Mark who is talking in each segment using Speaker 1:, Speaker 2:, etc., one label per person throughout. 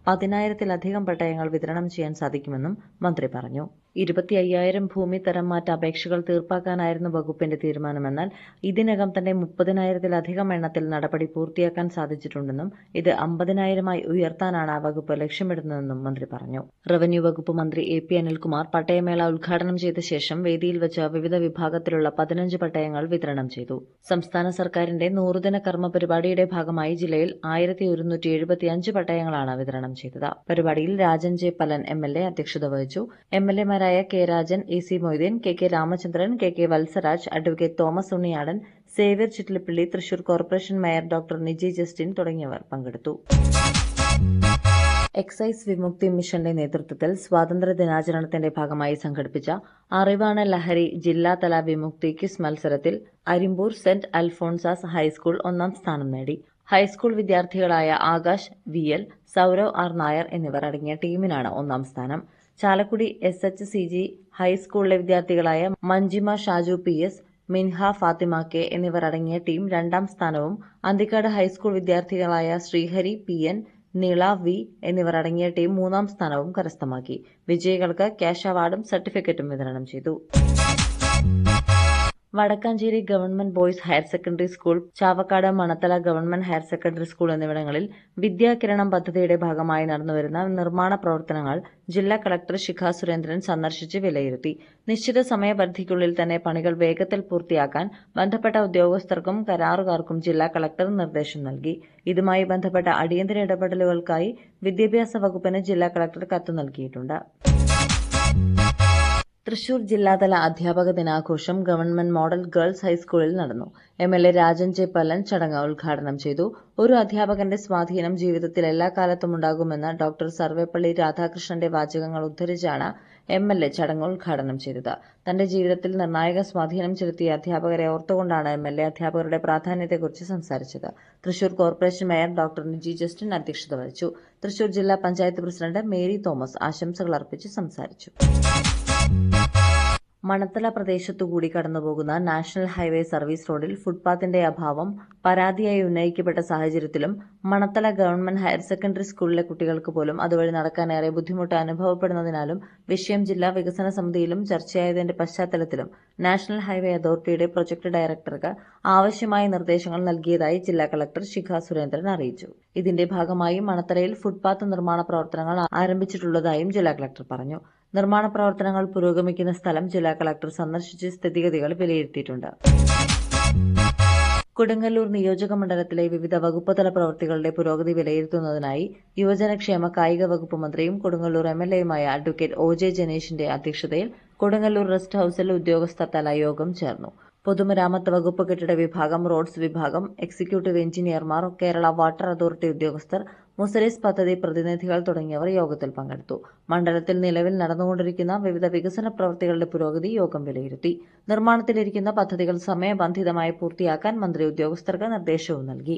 Speaker 1: പതിനായിരത്തിലധികം പട്ടയങ്ങൾ വിതരണം ചെയ്യാൻ സാധിക്കുമെന്നും മന്ത്രി പറഞ്ഞു ഇരുപത്തി അയ്യായിരം ഭൂമി തരം മാറ്റ അപേക്ഷകൾ തീർപ്പാക്കാനായിരുന്നു വകുപ്പിന്റെ തീരുമാനമെന്നാൽ ഇതിനകം തന്നെ മുപ്പതിനായിരത്തിലധികം എണ്ണത്തിൽ നടപടി പൂർത്തിയാക്കാൻ സാധിച്ചിട്ടുണ്ടെന്നും ഇത് അമ്പതിനായിരമായി ഉയർത്താനാണ് വകുപ്പ് ലക്ഷ്യമിടുന്നതെന്നും മന്ത്രി പറഞ്ഞു റവന്യൂ വകുപ്പ് മന്ത്രി എ പി അനിൽകുമാർ പട്ടയമേള ഉദ്ഘാടനം ചെയ്ത ശേഷം വേദിയിൽ വെച്ച് വിവിധ വിഭാഗത്തിലുള്ള പതിനഞ്ച് പട്ടയങ്ങൾ വിതരണം ചെയ്തു സംസ്ഥാന സർക്കാരിന്റെ നൂറുദിന കർമ്മ പരിപാടിയുടെ ഭാഗമായി ജില്ലയിൽ ആയിരത്തി ഒരുന്നൂറ്റി എഴുപത്തിയഞ്ച് പട്ടയങ്ങളാണ് വിതരണം ചെയ്തത് പരിപാടിയിൽ Rajan J Palan M L A അധ്യക്ഷത വഹിച്ചു എം എൽ എമാരായ K Rajan A C Moideen K K Ramachandran K K Vatsaraj advocate Thomas Unniyadan Xavier Chittilappilly Thrissur corporation mayor doctor Niji Justin തുടങ്ങിയവർ പങ്കെടുത്തു എക്സൈസ് വിമുക്തി മിഷന്റെ നേതൃത്വത്തിൽ സ്വാതന്ത്ര്യ ദിനാചരണത്തിന്റെ ഭാഗമായി സംഘടിപ്പിച്ച അറിവാണ് ലഹരി ജില്ലാതല വിമുക്തി ക്വിസ് മത്സരത്തിൽ അരിമ്പൂർ സെന്റ് അൽഫോൺസാസ് ഹൈസ്കൂൾ ഒന്നാം സ്ഥാനം നേടി ഹൈസ്കൂൾ വിദ്യാർത്ഥികളായ Akash V L Saurav R Nair എന്നിവർ അടങ്ങിയ ടീമിനാണ് ഒന്നാം സ്ഥാനം Chalakudy S H C G ഹൈസ്കൂളിലെ വിദ്യാർത്ഥികളായ Manjima Shaju P S Minha Fathima K എന്നിവർ അടങ്ങിയ ടീം രണ്ടാം സ്ഥാനവും അന്തിക്കാട് ഹൈസ്കൂൾ വിദ്യാർത്ഥികളായ Sreehari P N Nila V എന്നിവർ അടങ്ങിയ ടീം മൂന്നാം സ്ഥാനവും കരസ്ഥമാക്കി വിജയികൾക്ക് ക്യാഷ് അവാർഡും സർട്ടിഫിക്കറ്റും വിതരണം ചെയ്തു Wadakkanchery government boys higher secondary school Chavakkad Manathala government higher secondary school എന്നിവിടങ്ങളിൽ വിദ്യാകിരണം പദ്ധതിയുടെ ഭാഗമായി നടന്നുവരുന്ന നിർമ്മാണ പ്രവർത്തനങ്ങൾ ജില്ലാ കളക്ടർ ശിഖ സുരേന്ദ്രൻ സന്ദർശിച്ച് വിലയിരുത്തി നിശ്ചിത സമയപരിധിക്കുള്ളിൽ തന്നെ പണികൾ വേഗത്തിൽ പൂർത്തിയാക്കാൻ ബന്ധപ്പെട്ട ഉദ്യോഗസ്ഥർക്കും കരാറുകാർക്കും ജില്ലാ കളക്ടർ നിർദ്ദേശം നൽകി ഇതുമായി ബന്ധപ്പെട്ട അടിയന്തര ഇടപെടലുകൾക്കായി വിദ്യാഭ്യാസ വകുപ്പിന് ജില്ലാ കളക്ടർ കത്ത് നൽകിയിട്ടുണ്ട് തൃശൂർ ജില്ലാതല അധ്യാപക ദിനാഘോഷം ഗവൺമെന്റ് മോഡൽ ഗേൾസ് ഹൈസ്കൂളിൽ നടന്നു M L A Rajan J Pallan ചടങ്ങ് ഉദ്ഘാടനം ചെയ്തു ഒരു അധ്യാപകന്റെ സ്വാധീനം ജീവിതത്തിൽ എല്ലാ കാലത്തും ഉണ്ടാകുമെന്ന ഡോക്ടർ സർവേപ്പള്ളി രാധാകൃഷ്ണന്റെ വാചകങ്ങൾ ഉദ്ധരിച്ചാണ് എം എൽ എ ചടങ്ങ് ഉദ്ഘാടനം ചെയ്തത് തന്റെ ജീവിതത്തിൽ നിർണായക സ്വാധീനം ചെലുത്തിയ അധ്യാപകരെ ഓർത്തുകൊണ്ടാണ് എം എൽ എ അധ്യാപകരുടെ പ്രാധാന്യത്തെക്കുറിച്ച് സംസാരിച്ചത് Thrissur corporation mayor doctor Niji Justin അധ്യക്ഷത വഹിച്ചു തൃശൂർ ജില്ലാ പഞ്ചായത്ത് പ്രസിഡന്റ് മേരി തോമസ് ആശംസകൾ അർപ്പിച്ച് സംസാരിച്ചു മണത്തല പ്രദേശത്തുകൂടി കടന്നുപോകുന്ന നാഷണൽ ഹൈവേ സർവീസ് റോഡിൽ ഫുട്പാത്തിന്റെ അഭാവം പരാതിയായി ഉന്നയിക്കപ്പെട്ട സാഹചര്യത്തിലും മണത്തല ഗവൺമെന്റ് ഹയർ സെക്കൻഡറി സ്കൂളിലെ കുട്ടികൾക്ക് പോലും അതുവഴി നടക്കാനേറെ ബുദ്ധിമുട്ട് അനുഭവപ്പെടുന്നതിനാലും വിഷയം ജില്ലാ വികസന സമിതിയിലും ചർച്ചയായതിന്റെ പശ്ചാത്തലത്തിലും നാഷണൽ ഹൈവേ അതോറിറ്റിയുടെ പ്രൊജക്ട് ഡയറക്ടർക്ക് ആവശ്യമായ നിർദ്ദേശങ്ങൾ നൽകിയതായി ജില്ലാ കളക്ടർ ശിഖ സുരേന്ദ്രൻ അറിയിച്ചു ഇതിന്റെ ഭാഗമായി മണത്തലയിൽ ഫുട്പാത്ത് നിർമ്മാണ പ്രവർത്തനങ്ങൾ ആരംഭിച്ചിട്ടുള്ളതായും ജില്ലാ കളക്ടർ പറഞ്ഞു നിർമ്മാണ പ്രവർത്തനങ്ങൾ പുരോഗമിക്കുന്ന സ്ഥലം ജില്ലാ കളക്ടർ സന്ദർശിച്ച് സ്ഥിതിഗതികൾ വിലയിരുത്തിയിട്ടുണ്ട് കൊടുങ്ങല്ലൂർ നിയോജക മണ്ഡലത്തിലെ വിവിധ വകുപ്പുതല പ്രവൃത്തികളുടെ പുരോഗതി വിലയിരുത്തുന്നതിനായി യുവജനക്ഷേമ കായിക വകുപ്പ് മന്ത്രിയും കൊടുങ്ങല്ലൂർ എം എൽ എയുമായ അഡ്വക്കേറ്റ് ഒ ജെ ജനീഷിന്റെ അധ്യക്ഷതയിൽ കൊടുങ്ങല്ലൂർ റെസ്റ്റ് ഹൌസിൽ ഉദ്യോഗസ്ഥതല യോഗം ചേർന്നു പൊതുമരാമത്ത് വകുപ്പ് കെട്ടിട വിഭാഗം റോഡ്സ് വിഭാഗം എക്സിക്യൂട്ടീവ് എഞ്ചിനീയർമാർ കേരള വാട്ടർ അതോറിറ്റി ഉദ്യോഗസ്ഥർ മുസരീസ് പദ്ധതി പ്രതിനിധികൾ തുടങ്ങിയവർ യോഗത്തിൽ പങ്കെടുത്തു മണ്ഡലത്തിൽ നിലവിൽ നടന്നുകൊണ്ടിരിക്കുന്ന വിവിധ വികസന പ്രവൃത്തികളുടെ പുരോഗതി യോഗം വിലയിരുത്തി നിർമ്മാണത്തിലിരിക്കുന്ന പദ്ധതികൾ സമയബന്ധിതമായി പൂർത്തിയാക്കാൻ മന്ത്രി ഉദ്യോഗസ്ഥർക്ക് നിർദ്ദേശവും നൽകി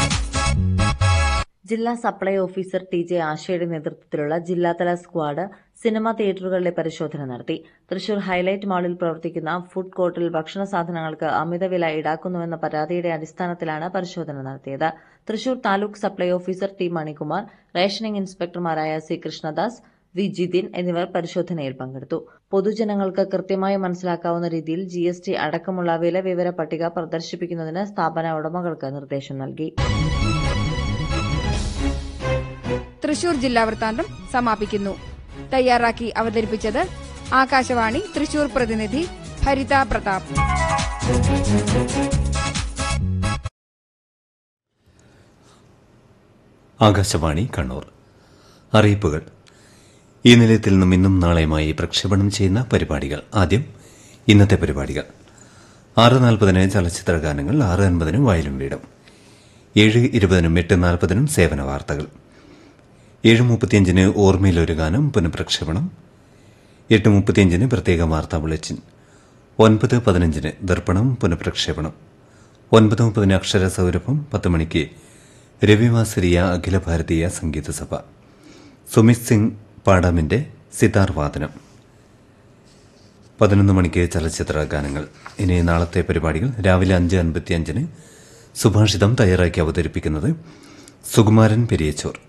Speaker 1: ജില്ലാ സപ്ലൈ ഓഫീസർ ടി ജെ ആശയുടെ നേതൃത്വത്തിലുള്ള ജില്ലാതല സ്ക്വാഡ് സിനിമാ തിയേറ്ററുകളിലെ പരിശോധന നടത്തി തൃശൂർ ഹൈലൈറ്റ് മാളിൽ പ്രവർത്തിക്കുന്ന ഫുഡ് കോർട്ടിൽ ഭക്ഷണ സാധനങ്ങൾക്ക് അമിതവില ഈടാക്കുന്നുവെന്ന പരാതിയുടെ അടിസ്ഥാനത്തിലാണ് പരിശോധന നടത്തിയത് Thrissur taluk supply officer T Manikumar rationing ഇൻസ്പെക്ടർമാരായ സി കൃഷ്ണദാസ് വി ജിതിൻ എന്നിവർ പരിശോധനയിൽ പങ്കെടുത്തു പൊതുജനങ്ങൾക്ക് കൃത്യമായി മനസ്സിലാക്കാവുന്ന രീതിയിൽ ജി എസ് ടി അടക്കമുള്ള വില വിവര പട്ടിക പ്രദർശിപ്പിക്കുന്നതിന് സ്ഥാപന ഉടമകൾക്ക് നിർദ്ദേശം നൽകി
Speaker 2: തൃശൂർ ജില്ലാ വൃത്താന്തം സമാപിക്കുന്നു തയ്യാറാക്കി അവതരിപ്പിച്ചത് ആകാശവാണി തൃശൂർ പ്രതിനിധി ഹരിത പ്രതാപ്
Speaker 3: ആകാശവാണി കണ്ണൂർ അറിയിപ്പുകൾ ഈ നിലയത്തിൽ നിന്നും ഇന്നും നാളെയുമായി പ്രക്ഷേപണം ചെയ്യുന്ന പരിപാടികൾ ആദ്യം ഇന്നത്തെ പരിപാടികൾ ആറ് നാൽപ്പതിന് ചലച്ചിത്ര ഗാനങ്ങൾ ആറ് അൻപതിനും വയലും വീടും ഏഴ് ഇരുപതിനും എട്ട് നാൽപ്പതിനും സേവന വാർത്തകൾ ഏഴ് മുപ്പത്തിയഞ്ചിന് ഓർമ്മയിലൊരു ഗാനം പുനഃപ്രക്ഷേപണം എട്ട് മുപ്പത്തിയഞ്ചിന് പ്രത്യേക വാർത്താ ബുള്ളറ്റിൻ ഒൻപത് പതിനഞ്ചിന് ദർപ്പണം പുനഃപ്രക്ഷേപണം ഒൻപത് മുപ്പതിന് അക്ഷര സൗരഭം പത്ത് മണിക്ക് രവിവാസരിയ അഖില ഭാരതീയ സംഗീത സഭ സുമിത് സിംഗ് പാടാമിന്റെ സിതാർ വാദനം പതിനൊന്ന് മണിക്ക് ചലച്ചിത്ര ഗാനങ്ങൾ ഇനി നാളത്തെ പരിപാടികൾ രാവിലെ അഞ്ച് അൻപത്തിയഞ്ചിന് സുഭാഷിതം തയ്യാറാക്കി അവതരിപ്പിക്കുന്നത് സുകുമാരൻ പെരിയച്ചോർ